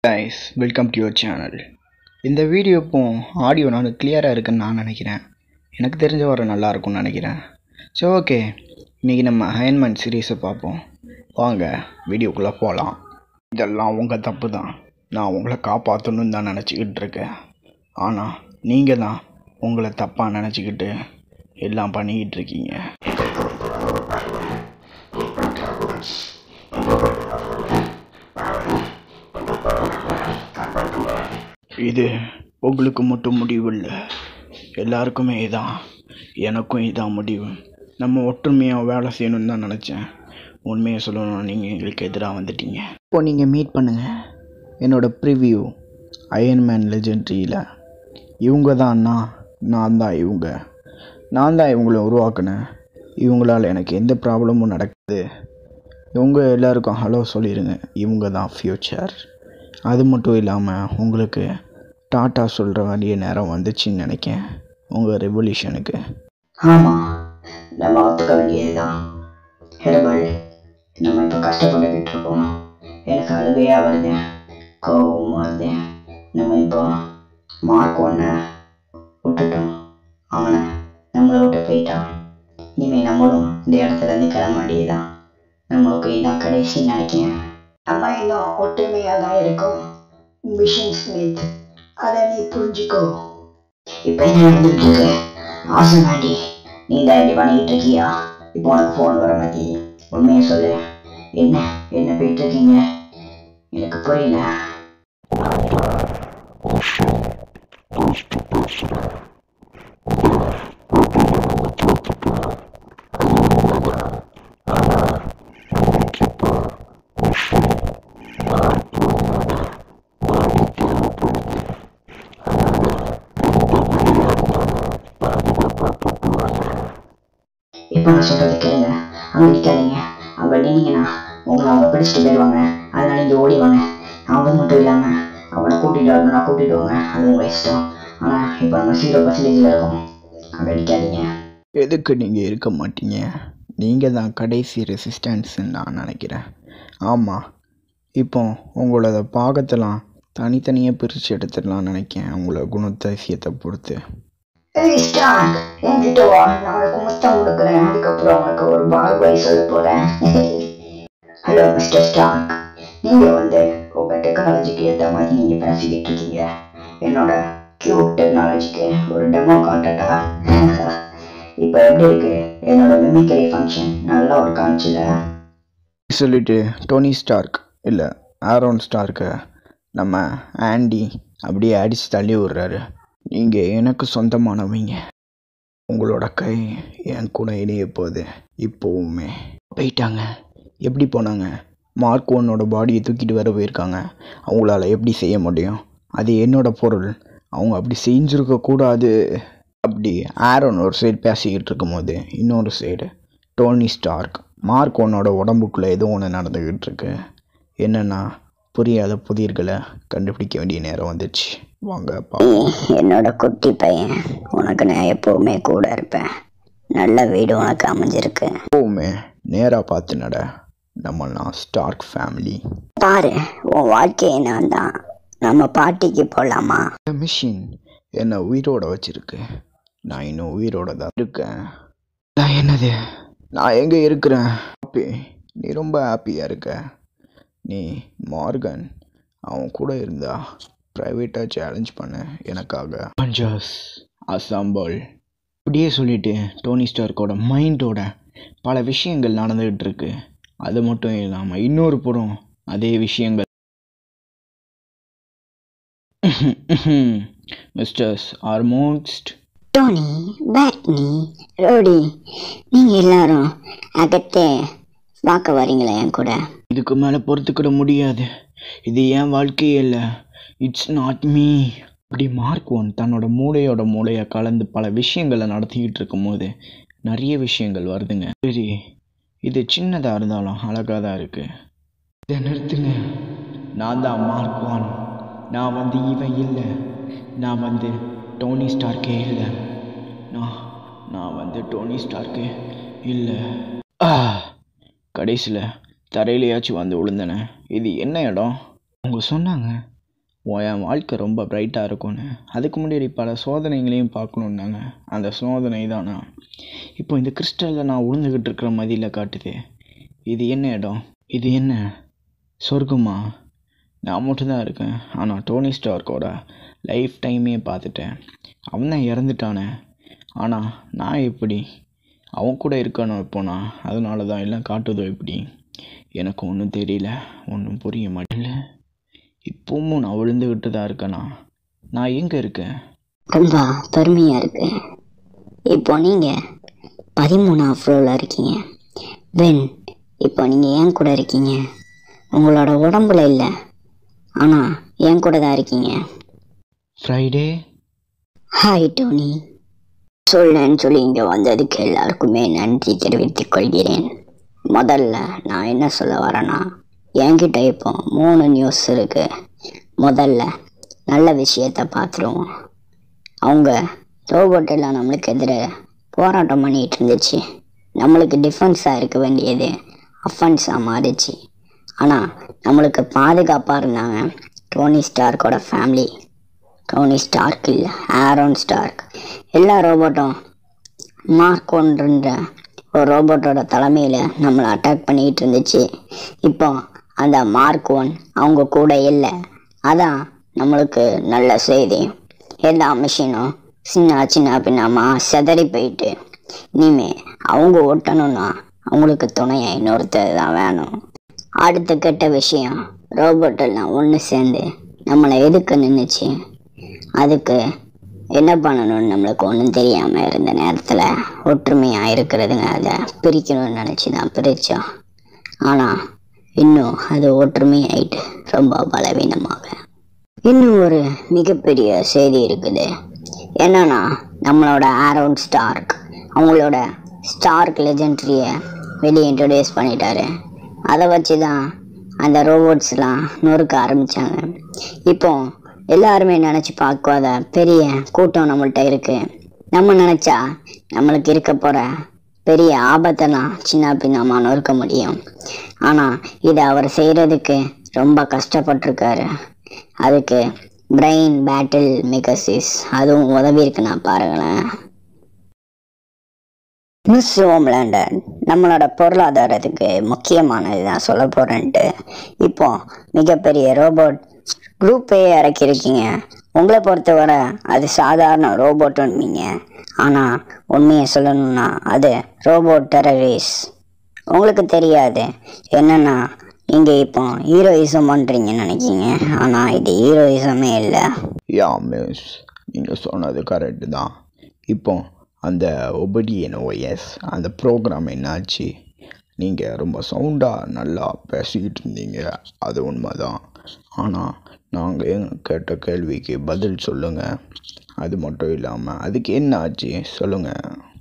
guys welcome to your channel இந்த video இப்போ audio நான் கிளியராக இருக்குன்னு நான் நினைக்கிறேன் எனக்கு தெரிஞ்ச வர நல்லா இருக்கும்னு நினைக்கிறேன் ஸோ ஓகே இன்றைக்கி நம்ம அயன்மேன் சீரீஸை பார்ப்போம் வாங்க வீடியோக்குள்ளே போகலாம் இதெல்லாம் உங்கள் தப்பு தான் நான் உங்களை காப்பாற்றணும்னு தான் நினச்சிக்கிட்டு இருக்கேன் ஆனால் நீங்கள் தான் உங்களை தப்பாக நினச்சிக்கிட்டு எல்லாம் பண்ணிக்கிட்டு இருக்கீங்க இது உங்களுக்கு மட்டும் முடிவு இல்லை எல்லாருக்குமே இதான் எனக்கும் இதான் முடிவு நம்ம ஒற்றுமையாக வேலை செய்யணும்னு தான் நினச்சேன் உண்மையை சொல்லணும் நீங்கள் எங்களுக்கு எதிராக வந்துட்டீங்க இப்போ நீங்கள் மீட் பண்ணுங்கள் என்னோட ப்ரிவ்யூ அயன்மேன் லெஜெண்ட்ரியில் இவங்க தான் நான் நான் தான் இவங்க நான் தான் இவங்களை உருவாக்குனேன் இவங்களால் எனக்கு எந்த ப்ராப்ளமும் நடக்குது இவங்க எல்லாருக்கும் ஹலோ சொல்லிடுங்க இவங்க தான் ஃப்யூச்சர் அது மட்டும் இல்லாமல் உங்களுக்கு டாட்டா சொல்கிற வேண்டிய நேரம் வந்துச்சுன்னு நினைக்கேன் உங்கள் ரெவல்யூஷனுக்கு ஆமாம் நம்ம ஒத்துக்க வேண்டியதுதான் ஹெர்பல் நம்ம இப்போ கஷ்டப்பட்டுக்கிட்டு இருக்கோம் எனக்கு அழுகையாக வருது கோபமும் வருது நம்ம இப்போ மார்க் ஒன்றை விட்டுட்டோம் அவனை நம்மளை விட்டு போயிட்டான் இனிமேல் நம்மளும் இந்த இடத்துல இருந்து கிளம்ப வேண்டியதுதான் நம்மளுக்கு இதான் கடைசி நினைக்கிறேன் நம்ம இன்னும் ஒற்றுமையாக தான் இருக்கோம் மிஷன் ஸ்மித் அதை நீ புரிஞ்சுக்கோ இப்போ என்ன நடந்துட்டு இருக்கு ஆசமாண்டி நீ தான் இப்படி பண்ணிக்கிட்டு இருக்கியா இப்போ உனக்கு ஃபோன் வர மாதிரி உண்மையை சொல்லு என்ன என்ன போயிட்டு இருக்கீங்க எனக்கு புரியல இப்போ நான் சொல்றதை கேளுங்க அங்கே நிற்காதீங்க அங்கே நின்னீங்கன்னா உங்களை அவங்க பிடிச்சிட்டு போயிடுவாங்க அதனால இங்கே ஓடி வாங்க அது மட்டும் இல்லாமல் அவனை கூட்டிகிட்டு வரணும்னா கூட்டிகிட்டு வாங்க அது உங்கள் இஷ்டம் ஆனால் இப்போ நம்ம ஜீரோ பர்சன்டேஜில் இருக்கோம் அங்கே நிற்காதீங்க எதுக்கு நீங்கள் இருக்க மாட்டீங்க நீங்கள் தான் கடைசி ரெசிஸ்டன்ஸ்ன்னு நான் நினைக்கிறேன் ஆமாம் இப்போ உங்களோட பாகத்தெல்லாம் தனித்தனியாக பிரித்து எடுத்துடலாம்னு நினைக்கிறேன் உங்களை குணத்தரிசியத்தை பொறுத்து ஏய் ஸ்டார்க் என்கிட்ட வா நான் உனக்கு முத்தம் கொடுக்குறேன் அதுக்கப்புறம் உனக்கு ஒரு பால் பாய் சொல்ல போகிறேன் ஹலோ மிஸ்டர் ஸ்டார்க் நீங்கள் வந்து உங்கள் டெக்னாலஜிக்கு ஏற்ற மாதிரி நீங்கள் பேசிக்கிட்டு இருக்கீங்க என்னோட கியூட் டெக்னாலஜிக்கு ஒரு டெமோ காட்டட்டா இப்போ எப்படி இருக்கு என்னோட மிமிக்ரி ஃபங்க்ஷன் நல்லா ஒரு காமிச்சில சொல்லிட்டு டோனி ஸ்டார்க் இல்லை ஆரோன் ஸ்டார்க்கை நம்ம ஆண்டி அப்படியே அடித்து தள்ளி விடுறாரு நீங்கள் எனக்கு சொந்தமானவங்க உங்களோட கை என் கூட இணைய போகுது இப்போவுமே போயிட்டாங்க எப்படி போனாங்க மார்க் ஒன்னோட பாடியை தூக்கிட்டு வர போயிருக்காங்க அவங்களால எப்படி செய்ய முடியும் அது என்னோட பொருள் அவங்க அப்படி செஞ்சுருக்க கூடாது அப்படி ஆரோன் ஒரு சைடு பேசிக்கிட்டு இருக்கும்போது இன்னொரு சைடு டோனி ஸ்டார்க் மார்க் ஒன்னோட உடம்புக்குள்ளே ஏதோ ஒன்று நடந்துக்கிட்டு இருக்கு என்னென்னா புரியாத புதிர்களை கண்டுபிடிக்க வேண்டிய நேரம் வந்துச்சு வாங்க பா என்னோட குட்டி பையன் உனக்கு நான் எப்பவுமே கூட இருப்பேன் நல்ல வீடு உனக்கு அமைஞ்சிருக்கு எப்போவுமே நேராக பார்த்து நட நம்மலாம் ஸ்டார்க் ஃபேமிலி பாரு உன் வாழ்க்கையை நான் தான் நம்ம பாட்டிக்கு போகலாமா இந்த மிஷின் என்னை உயிரோட வச்சிருக்கு நான் இன்னும் உயிரோட தான் இருக்கேன் நான் என்னது நான் எங்கே இருக்கிறேன் ஹாப்பி நீ ரொம்ப ஹாப்பியாக இருக்க நீ மார்கன் அவன் கூட இருந்தா ப்ரைவேட்டாக சேலஞ்ச் பண்ண எனக்காக பஞ்சாஸ் அசாம்பல் இப்படியே சொல்லிட்டு டோனி ஸ்டார்க்கோட மைண்டோட பல விஷயங்கள் நடந்துகிட்டு இருக்கு அது மட்டும் இல்லாமல் இன்னொரு புறம் அதே விஷயங்கள் மிஸ்டர்ஸ் ஆல்மோஸ்ட் டோனி பேட்னி ரோடி நீங்கள் எல்லாரும் அகத்தே பார்க்க வரீங்களா என் கூட இதுக்கு மேலே பொறுத்துக்கிட முடியாது இது என் வாழ்க்கையே இல்லை இட்ஸ் நாட் மீ இப்படி மார்க் ஒன் தன்னோட மூளையோட மூளையை கலந்து பல விஷயங்களை நடத்திக்கிட்டு இருக்கும்போது நிறைய விஷயங்கள் வருதுங்க சரி இது சின்னதாக இருந்தாலும் அழகாக தான் இருக்குது இதை நிறுத்துங்க நான் தான் மார்க் ஒன் நான் வந்து இவன் இல்லை நான் வந்து டோனி ஸ்டார்க்கே இல்லை நான் நான் வந்து டோனி ஸ்டார்க்கே இல்லை ஆ கடைசியில் தரையிலையாச்சும் வந்து விழுந்தனே இது என்ன இடம் அவங்க சொன்னாங்க உன் என் வாழ்க்கை ரொம்ப பிரைட்டாக இருக்கும்னு அதுக்கு முன்னாடி பல சோதனைகளையும் பார்க்கணுன்னாங்க அந்த சோதனை தானா இப்போ இந்த கிறிஸ்டலில் நான் உளுந்துக்கிட்டு இருக்கிற மதியில் காட்டுது இது என்ன இடம் இது என்ன சொர்க்கமா நான் மட்டும்தான் இருக்கேன் ஆனால் டோனி ஸ்டார்க்கோட லைஃப் டைமே பார்த்துட்டேன் அவன் தான் இறந்துட்டானே ஆனால் நான் எப்படி அவன் கூட இருக்கணும் இப்போ நான் அதனால தான் எல்லாம் காட்டுதோ இப்படி எனக்கு ஒன்றும் தெரியல ஒன்றும் புரிய மாட்டேன்ல இப்பவும் நான் விழுந்துக்கிட்டு தான் இருக்கேனா நான் எங்கே இருக்கேன் ரொம்ப பெருமையாக இருக்கு இப்போ நீங்கள் பதிமூணாம் ஃப்ளோரில் இருக்கீங்க வென் இப்போ நீங்கள் ஏன் கூட இருக்கீங்க உங்களோட உடம்புல இல்லை ஆனால் என் கூட தான் இருக்கீங்க ஃப்ரைடே ஹாய் டோனி சொல்லேன்னு சொல்லி இங்கே வந்ததுக்கு எல்லாருக்குமே நன்றி தெரிவித்துக் கொள்கிறேன் முதல்ல நான் என்ன சொல்ல வரேன்னா என்கிட்ட இப்போ மூணு நியூஸ் இருக்கு முதல்ல நல்ல விஷயத்த பார்த்துருவோம் அவங்க ரோபோட் எல்லாம் நம்மளுக்கு எதிராக போராட்டம் பண்ணிட்டு இருந்துச்சு நம்மளுக்கு டிஃபென்ஸாக இருக்க வேண்டியது அஃபென்ஸாக மாறிச்சு ஆனால் நம்மளுக்கு பாதுகாப்பாக இருந்தாங்க டோனி ஸ்டார்க்கோட ஃபேமிலி டோனி ஸ்டார்க் இல்லை ஆரோன் ஸ்டார்க் எல்லா ரோபோட்டும் மார்க் ஒன்றுன்ற ஒரு ரோபோட்டோட தலைமையில் நம்மளை அட்டாக் பண்ணிக்கிட்டு இருந்துச்சு இப்போ அந்த மார்க் ஒன் அவங்க கூட இல்லை அதான் நம்மளுக்கு நல்ல செய்தி எல்லா மிஷினும் சின்ன சின்ன பின்னமா செதறி போயிட்டு இனிமே அவங்க ஓட்டணும்னா அவங்களுக்கு துணையா இன்னொருத்தர் தான் வேணும் அடுத்த கெட்ட விஷயம் ரோபோட் எல்லாம் ஒன்று சேர்ந்து நம்மளை எதுக்க நின்றுச்சு அதுக்கு என்ன பண்ணணும்னு நம்மளுக்கு ஒன்றும் தெரியாமல் இருந்த நேரத்தில் ஒற்றுமையாக இருக்கிறதுங்க அதை பிரிக்கணும்னு நினச்சி தான் பிரித்தோம் ஆனால் இன்னும் அது ஒற்றுமையாயிட்டு ரொம்ப பலவீனமாக இன்னும் ஒரு மிகப்பெரிய செய்தி இருக்குது என்னன்னா நம்மளோட ஆரோன் ஸ்டார்க் அவங்களோட ஸ்டார்க் லெஜெண்ட்ரியை வெளியே இன்ட்ரடியூஸ் பண்ணிட்டாரு அதை வச்சு தான் அந்த ரோபோட்ஸ்லாம் நொறுக்க ஆரம்பித்தாங்க இப்போ எல்லாருமே நினச்சி பார்க்காத பெரிய கூட்டம் நம்மள்ட்ட இருக்கு நம்ம நினச்சா நம்மளுக்கு இருக்க போகிற பெரிய ஆபத்தெல்லாம் சின்ன பின்னமாக நொறுக்க முடியும் ஆனால் இதை அவர் செய்கிறதுக்கு ரொம்ப கஷ்டப்பட்டிருக்காரு அதுக்கு பிரெயின் பேட்டில் மெகசிஸ் அதுவும் உதவி இருக்குன்னா பாருங்களேன் மிஸ் ஹோம்லேண்டர் நம்மளோட பொருளாதாரத்துக்கு முக்கியமானது தான் சொல்ல போகிறேன்ட்டு இப்போ மிகப்பெரிய ரோபோட் குரூப்பே இறக்கியிருக்கீங்க உங்களை பொறுத்தவரை அது சாதாரண ரோபோட்டுன்னீங்க ஆனால் உண்மையை சொல்லணும்னா அது ரோபோட் டெரரிஸ் உங்களுக்கு தெரியாது என்னன்னா நீங்கள் இப்போ ஹீரோயிசம் பண்ணுறீங்கன்னு நினைக்கிங்க ஆனால் இது ஹீரோயிசமே இல்லை யா மிஸ் நீங்கள் சொன்னது கரெக்டு தான் இப்போ அந்த ஒபடியன் ஓஎஸ் அந்த ப்ரோக்ராம் என்னாச்சு நீங்கள் ரொம்ப சவுண்டாக நல்லா பேசிக்கிட்டு இருந்தீங்க அது உண்மைதான் ஆனால் நாங்கள் எங்க கேட்ட கேள்விக்கு பதில் சொல்லுங்கள் அது மட்டும் இல்லாமல் அதுக்கு என்ன ஆச்சு சொல்லுங்கள்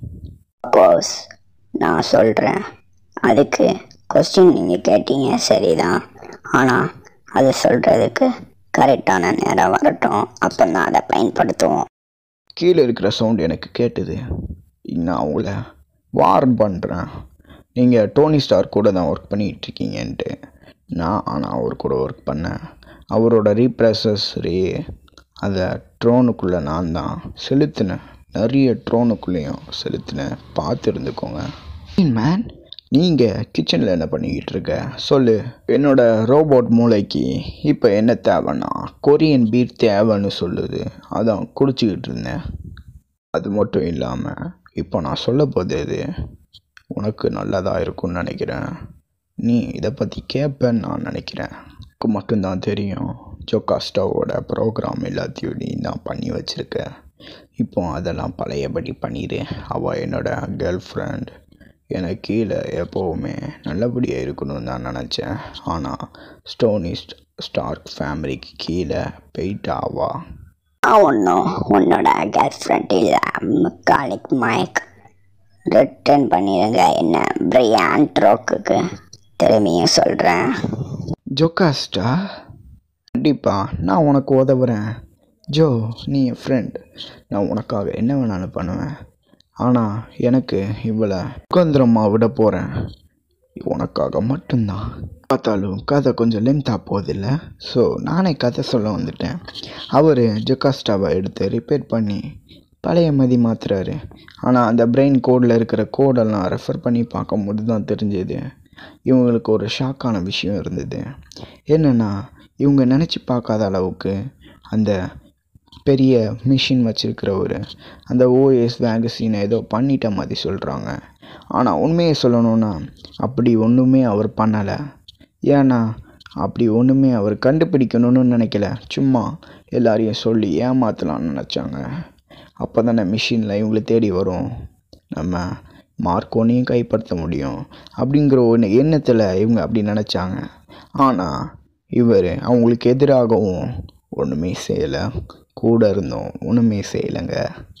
கோர்ஸ் நான் சொல்கிறேன் அதுக்கு கொஸ்டின் நீங்கள் கேட்டீங்க சரிதான் ஆனால் அது சொல்கிறதுக்கு கரெக்டான நேரம் வரட்டும் அப்போ தான் அதை பயன்படுத்துவோம் கீழே இருக்கிற சவுண்ட் எனக்கு கேட்டுது நான் உங்களை வார்ன் பண்ணுறேன் நீங்கள் டோனி ஸ்டார் கூட தான் ஒர்க் பண்ணிகிட்டு இருக்கீங்கன்ட்டு நான் ஆனால் அவர் கூட ஒர்க் பண்ணேன் அவரோட ரீப்ரஸஸ் ரே அதை ட்ரோனுக்குள்ளே நான் தான் செலுத்தினேன் நிறைய ட்ரோனுக்குள்ளேயும் செலுத்தினேன் பார்த்து இருந்துக்கோங்க மேன் நீங்கள் கிச்சனில் என்ன பண்ணிக்கிட்டு இருக்க சொல்லு என்னோட ரோபோட் மூளைக்கு இப்போ என்ன தேவைன்னா கொரியன் பீர் தேவைன்னு சொல்லுது அதான் குடிச்சிக்கிட்டு இருந்தேன் அது மட்டும் இல்லாமல் இப்போ நான் சொல்ல போதது உனக்கு நல்லதாக இருக்கும்னு நினைக்கிறேன் நீ இதை பற்றி கேட்பேன்னு நான் நினைக்கிறேன் எனக்கு மட்டும்தான் தெரியும் ஜோகாஸ்டாவோட ப்ரோக்ராம் எல்லாத்தையும் நீ தான் பண்ணி வச்சுருக்க இப்போ அதெல்லாம் பழையபடி பண்ணிடு அவள் என்னோட கேர்ள் ஃப்ரெண்ட் எனக்கு கீழே எப்போவுமே நல்லபடியாக இருக்கணும்னு தான் நினச்சேன் ஆனால் ஸ்டோனிஸ்ட் ஸ்டார்க் ஃபேமிலிக்கு கீழே போயிட்டாவா நான் ஒன்றும் உன்னோட கேர்ள் ஃப்ரெண்ட் இல்லை மெக்கானிக் மைக் ரிட்டர்ன் பண்ணிடுங்க என்ன பிரியான் ட்ரோக்குக்கு திரும்பியும் சொல்கிறேன் ஜோகாஸ்டா கண்டிப்பாக நான் உனக்கு உதவுறேன் ஜோ நீ என் ஃப்ரெண்ட் நான் உனக்காக என்ன வேணாலும் பண்ணுவேன் ஆனால் எனக்கு இவளை சுதந்திரமாக விட போகிறேன் உனக்காக மட்டும்தான் பார்த்தாலும் கதை கொஞ்சம் லென்த்தாக போதில்ல ஸோ நானே கதை சொல்ல வந்துட்டேன் அவர் ஜொக்காஸ்டாவை எடுத்து ரிப்பேர் பண்ணி பழைய மதி மாத்துறாரு ஆனால் அந்த பிரெயின் கோடில் இருக்கிற கோடெல்லாம் ரெஃபர் பண்ணி பார்க்கும்போது தான் தெரிஞ்சது இவங்களுக்கு ஒரு ஷாக்கான விஷயம் இருந்தது என்னென்னா இவங்க நினச்சி பார்க்காத அளவுக்கு அந்த பெரிய மிஷின் வச்சுருக்கிறவர் அந்த ஓஎஸ் வேகசினை ஏதோ பண்ணிட்ட மாதிரி சொல்கிறாங்க ஆனால் உண்மையை சொல்லணுன்னா அப்படி ஒன்றுமே அவர் பண்ணலை ஏன்னா அப்படி ஒன்றுமே அவர் கண்டுபிடிக்கணும்னு நினைக்கல சும்மா எல்லாரையும் சொல்லி ஏமாற்றலாம்னு நினச்சாங்க அப்போ தானே மிஷினில் இவங்களை தேடி வரும் நம்ம மார்க்கோனையும் கைப்படுத்த முடியும் அப்படிங்கிற ஒரு எண்ணத்தில் இவங்க அப்படி நினச்சாங்க ஆனால் இவர் அவங்களுக்கு எதிராகவும் ஒன்றுமே செய்யலை கூட இருந்தோம் ஒன்றுமே செய்யலைங்க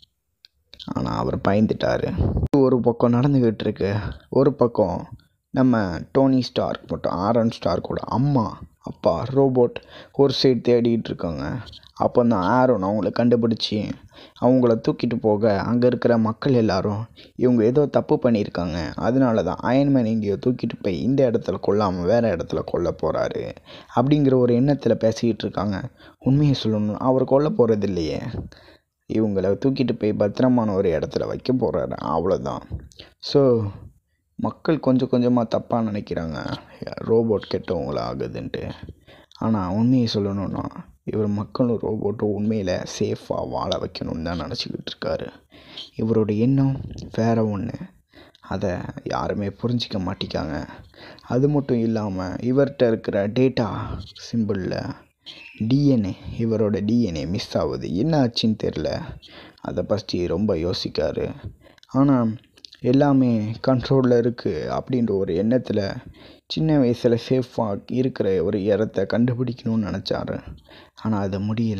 ஆனால் அவர் பயந்துட்டார் ஒரு பக்கம் நடந்துக்கிட்டு இருக்கு ஒரு பக்கம் நம்ம டோனி ஸ்டார்க் மட்டும் ஆரன் ஸ்டார்க்கோட அம்மா அப்பா ரோபோட் ஒரு சைடு தேடிட்டு இருக்காங்க அப்போ தான் ஆரோன் அவங்கள கண்டுபிடிச்சி அவங்கள தூக்கிட்டு போக அங்கே இருக்கிற மக்கள் எல்லாரும் இவங்க ஏதோ தப்பு பண்ணியிருக்காங்க அதனால தான் அயன்மேன் எங்கேயோ தூக்கிட்டு போய் இந்த இடத்துல கொல்லாமல் வேறு இடத்துல கொல்ல போகிறாரு அப்படிங்கிற ஒரு எண்ணத்தில் பேசிக்கிட்டு இருக்காங்க உண்மையை சொல்லணும் அவர் கொல்ல போகிறது இல்லையே இவங்கள தூக்கிட்டு போய் பத்திரமான ஒரு இடத்துல வைக்க போகிறாரு அவ்வளோதான் ஸோ மக்கள் கொஞ்சம் கொஞ்சமாக தப்பாக நினைக்கிறாங்க ரோபோட் கெட்டவங்கள ஆகுதுன்ட்டு ஆனால் உண்மையை சொல்லணுன்னா இவர் மக்களும் ரோபோட்டும் உண்மையில் சேஃபாக வாழ வைக்கணும்னு தான் நினச்சிக்கிட்டு இருக்காரு இவரோட எண்ணம் வேற ஒன்று அதை யாருமே புரிஞ்சிக்க மாட்டிக்காங்க அது மட்டும் இல்லாமல் இவர்கிட்ட இருக்கிற டேட்டா சிம்பிளில் டிஎன்ஏ இவரோட டிஎன்ஏ மிஸ் ஆகுது என்ன ஆச்சுன்னு தெரில அதை பற்றி ரொம்ப யோசிக்காரு ஆனால் எல்லாமே கண்ட்ரோலில் இருக்குது அப்படின்ற ஒரு எண்ணத்தில் சின்ன வயசில் சேஃபாக இருக்கிற ஒரு இடத்த கண்டுபிடிக்கணும்னு நினச்சாரு ஆனால் அது முடியல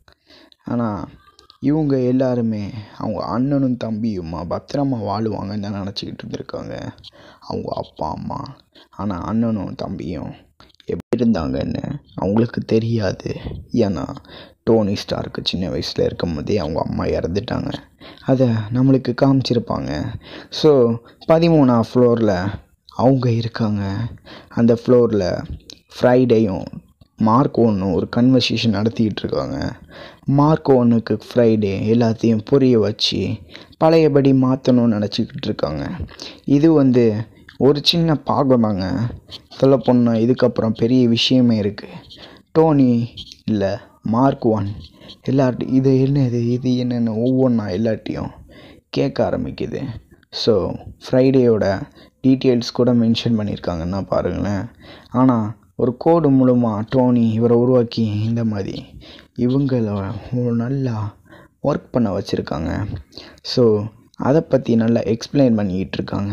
ஆனால் இவங்க எல்லாருமே அவங்க அண்ணனும் தம்பியுமா பத்திரமா வாழுவாங்கன்னு தான் நினச்சிக்கிட்டு இருந்திருக்காங்க அவங்க அப்பா அம்மா ஆனால் அண்ணனும் தம்பியும் எப்படி இருந்தாங்கன்னு அவங்களுக்கு தெரியாது ஏன்னா டோனி ஸ்டார்க்கு சின்ன வயசில் இருக்கும் போதே அவங்க அம்மா இறந்துட்டாங்க அதை நம்மளுக்கு காமிச்சிருப்பாங்க ஸோ பதிமூணாம் ஃப்ளோரில் அவங்க இருக்காங்க அந்த ஃப்ளோரில் ஃப்ரைடேயும் மார்க் ஒன்று ஒரு கன்வர்சேஷன் நடத்திக்கிட்டு இருக்காங்க மார்க் ஒன்றுக்கு ஃப்ரைடே எல்லாத்தையும் புரிய வச்சு பழையபடி மாற்றணும்னு நினச்சிக்கிட்டு இருக்காங்க இது வந்து ஒரு சின்ன பாகம் தாங்க சொல்லப்போனால் இதுக்கப்புறம் பெரிய விஷயமே இருக்குது டோனி இல்லை மார்க் ஒன் எல்லார்ட்டையும் இது என்னது இது என்னென்னு ஒவ்வொன்றா எல்லாட்டையும் கேட்க ஆரம்பிக்குது ஸோ ஃப்ரைடேயோட டீட்டெயில்ஸ் கூட மென்ஷன் பண்ணியிருக்காங்கன்னா பாருங்களேன் ஆனால் ஒரு கோடு மூலமாக டோனி இவரை உருவாக்கி இந்த மாதிரி இவங்கள ஒரு நல்லா ஒர்க் பண்ண வச்சுருக்காங்க ஸோ அதை பற்றி நல்லா எக்ஸ்பிளைன் பண்ணிக்கிட்டு இருக்காங்க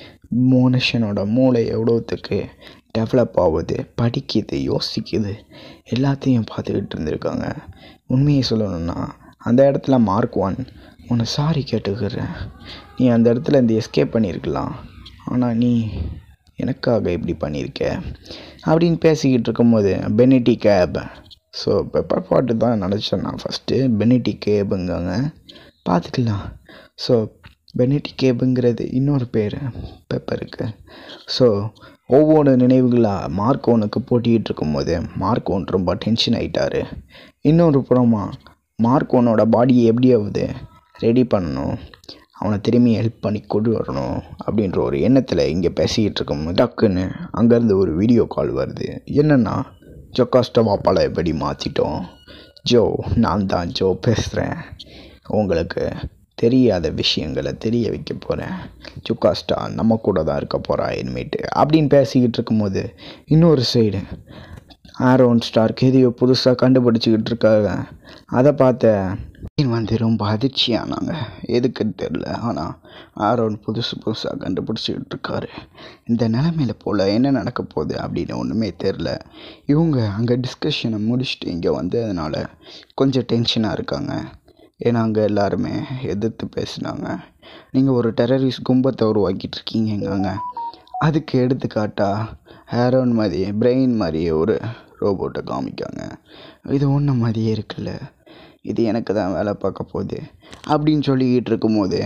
மனுஷனோட மூளை எவ்வளோத்துக்கு டெவலப் ஆகுது படிக்குது யோசிக்குது எல்லாத்தையும் பார்த்துக்கிட்டு இருந்திருக்காங்க உண்மையை சொல்லணும்னா அந்த இடத்துல மார்க் ஒன் உன்னை சாரி கேட்டுக்கிறேன் நீ அந்த இடத்துல இருந்து எஸ்கேப் பண்ணியிருக்கலாம் ஆனால் நீ எனக்காக இப்படி பண்ணியிருக்க அப்படின்னு பேசிக்கிட்டு இருக்கும்போது பெனிட்டி கேப் ஸோ பெப்பர் பாட்டு தான் நினச்சேன் நான் ஃபஸ்ட்டு பெனிட்டி கேபுங்காங்க பார்த்துக்கலாம் ஸோ பெனிட்டி கேபுங்கிறது இன்னொரு பேர் பெப்பருக்கு ஸோ ஒவ்வொரு நினைவுகளாக மார்க் ஒனுக்கு போட்டிகிட்டு இருக்கும்போது மார்க் ஒன் ரொம்ப டென்ஷன் ஆகிட்டாரு இன்னொரு புறமாக மார்க் ஒன்னோட பாடியை எப்படியாவது ரெடி பண்ணணும் அவனை திரும்பி ஹெல்ப் பண்ணி கொண்டு வரணும் அப்படின்ற ஒரு எண்ணத்தில் இங்கே பேசிக்கிட்டு இருக்கும்போது டக்குன்னு அங்கேருந்து ஒரு வீடியோ கால் வருது என்னென்னா ஜொக்காஸ்டவா பல எப்படி மாற்றிட்டோம் ஜோ நான் தான் ஜோ பேசுகிறேன் உங்களுக்கு தெரியாத விஷயங்களை தெரிய வைக்க போகிறேன் ஜுக்காஸ்டா நம்ம கூட தான் இருக்க போகிறா இனிமேட்டு அப்படின்னு பேசிக்கிட்டு இருக்கும்போது இன்னொரு சைடு ஆரோன் ஸ்டார்க் எதையோ புதுசாக கண்டுபிடிச்சிக்கிட்டு இருக்காங்க அதை பார்த்த வந்து ரொம்ப அதிர்ச்சியானாங்க எதுக்குன்னு தெரில ஆனால் ஆரோன் புதுசு புதுசாக கண்டுபிடிச்சிக்கிட்டு இருக்காரு இந்த நிலமையில போல் என்ன நடக்க போகுது அப்படின்னு ஒன்றுமே தெரில இவங்க அங்கே டிஸ்கஷனை முடிச்சுட்டு இங்கே வந்ததுனால கொஞ்சம் டென்ஷனாக இருக்காங்க ஏன்னா அங்கே எல்லாருமே எதிர்த்து பேசினாங்க நீங்கள் ஒரு டெரரிஸ்ட் கும்பத்தை உருவாக்கிட்டு இருக்கீங்கங்க அதுக்கு எடுத்துக்காட்டா ஹேரோன் மாதிரியே பிரெயின் மாதிரியே ஒரு ரோபோட்டை காமிக்காங்க இது ஒன்று மாதிரியே இருக்குல்ல இது எனக்கு தான் வேலை பார்க்க போகுது அப்படின்னு சொல்லிக்கிட்டு இருக்கும்போது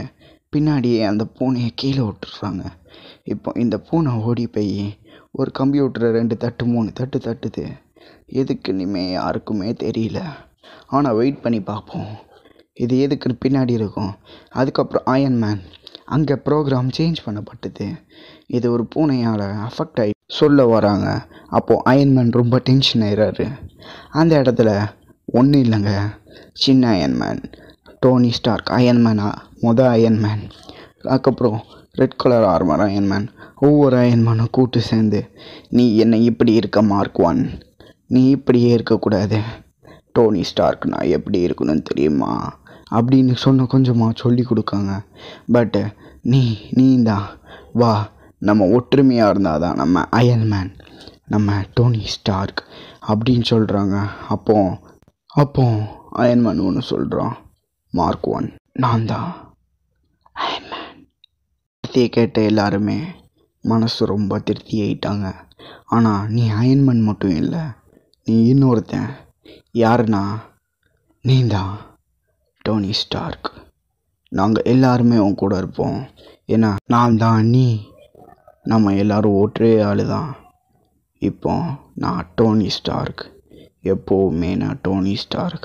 பின்னாடியே அந்த பூனையை கீழே விட்டுறாங்க இப்போ இந்த பூனை ஓடி போய் ஒரு கம்ப்யூட்டரை ரெண்டு தட்டு மூணு தட்டு தட்டுது எதுக்குன்னுமே யாருக்குமே தெரியல ஆனால் வெயிட் பண்ணி பார்ப்போம் இது எதுக்குன்னு பின்னாடி இருக்கும் அதுக்கப்புறம் அயன் மேன் அங்கே ப்ரோக்ராம் சேஞ்ச் பண்ணப்பட்டது இது ஒரு பூனையால் அஃபெக்ட் ஆகி சொல்ல வராங்க அப்போது அயன்மேன் ரொம்ப டென்ஷன் ஆயிடுறாரு அந்த இடத்துல ஒன்றும் இல்லைங்க சின்ன அயன்மேன் டோனி ஸ்டார்க் அயன்மேனா மொதல் அயன்மேன் அதுக்கப்புறம் ரெட் கலர் ஆர்மர் அயன்மேன் ஒவ்வொரு அயன்மேனும் கூட்டு சேர்ந்து நீ என்னை இப்படி இருக்க மார்க் ஒன் நீ இப்படியே இருக்கக்கூடாது டோனி ஸ்டார்க் நான் எப்படி இருக்கணும்னு தெரியுமா அப்படின்னு சொன்ன கொஞ்சமாக சொல்லி கொடுக்காங்க பட்டு நீ நீ தான் வா நம்ம ஒற்றுமையாக இருந்தால் தான் நம்ம அயன்மேன் நம்ம டோனி ஸ்டார்க் அப்படின்னு சொல்கிறாங்க அப்போ அப்போ அயன்மேன் ஒன்று சொல்கிறான் மார்க் ஒன் நான் தான் அயன்மேன் வார்த்தையை கேட்ட எல்லாருமே மனசு ரொம்ப திருப்தி ஆயிட்டாங்க ஆனால் நீ அயன்மேன் மட்டும் இல்லை நீ இன்னொருத்தன் யாருன்னா நீ தான் டோனி ஸ்டார்க் நாங்கள் எல்லாருமே உன் கூட இருப்போம் ஏன்னா நான் தான் நீ நம்ம எல்லாரும் ஒற்றே ஆளு தான் இப்போ நான் டோனி ஸ்டார்க் எப்போவுமே நான் டோனி ஸ்டார்க்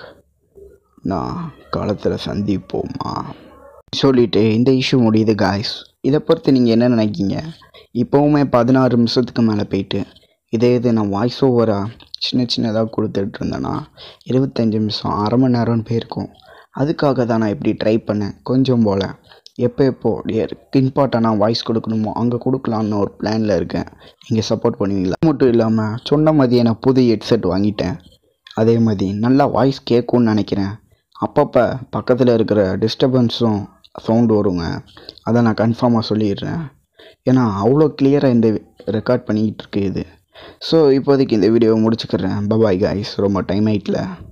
நான் காலத்தில் சந்திப்போமா சொல்லிட்டு இந்த இஷ்யூ முடியுது காய்ஸ் இதை பொறுத்து நீங்கள் என்ன நினைக்கிங்க இப்போவுமே பதினாறு நிமிஷத்துக்கு மேலே போயிட்டு இதே இது நான் வாய்ஸ் ஓவராக சின்ன சின்னதாக கொடுத்துட்டு இருந்தேன்னா இருபத்தஞ்சி நிமிஷம் அரை மணி நேரம்னு போயிருக்கும் அதுக்காக தான் நான் இப்படி ட்ரை பண்ணேன் கொஞ்சம் போல் எப்போ எப்போ இம்பார்ட்டண்டாக வாய்ஸ் கொடுக்கணுமோ அங்கே கொடுக்கலான்னு ஒரு பிளானில் இருக்கேன் நீங்கள் சப்போர்ட் பண்ணுவீங்களா அது மட்டும் இல்லாமல் சொன்ன மாதிரி நான் புது ஹெட்செட் வாங்கிட்டேன் அதே மாதிரி நல்லா வாய்ஸ் கேட்கும்னு நினைக்கிறேன் அப்பப்போ பக்கத்தில் இருக்கிற டிஸ்டர்பன்ஸும் சவுண்டு வருங்க அதை நான் கன்ஃபார்மாக சொல்லிடுறேன் ஏன்னா அவ்வளோ கிளியராக இந்த ரெக்கார்ட் பண்ணிக்கிட்டு இருக்கு இது ஸோ இப்போதைக்கு இந்த வீடியோவை முடிச்சுக்கிறேன் பபாய் காய்ஸ் ரொம்ப டைம் ஆயிட்டில்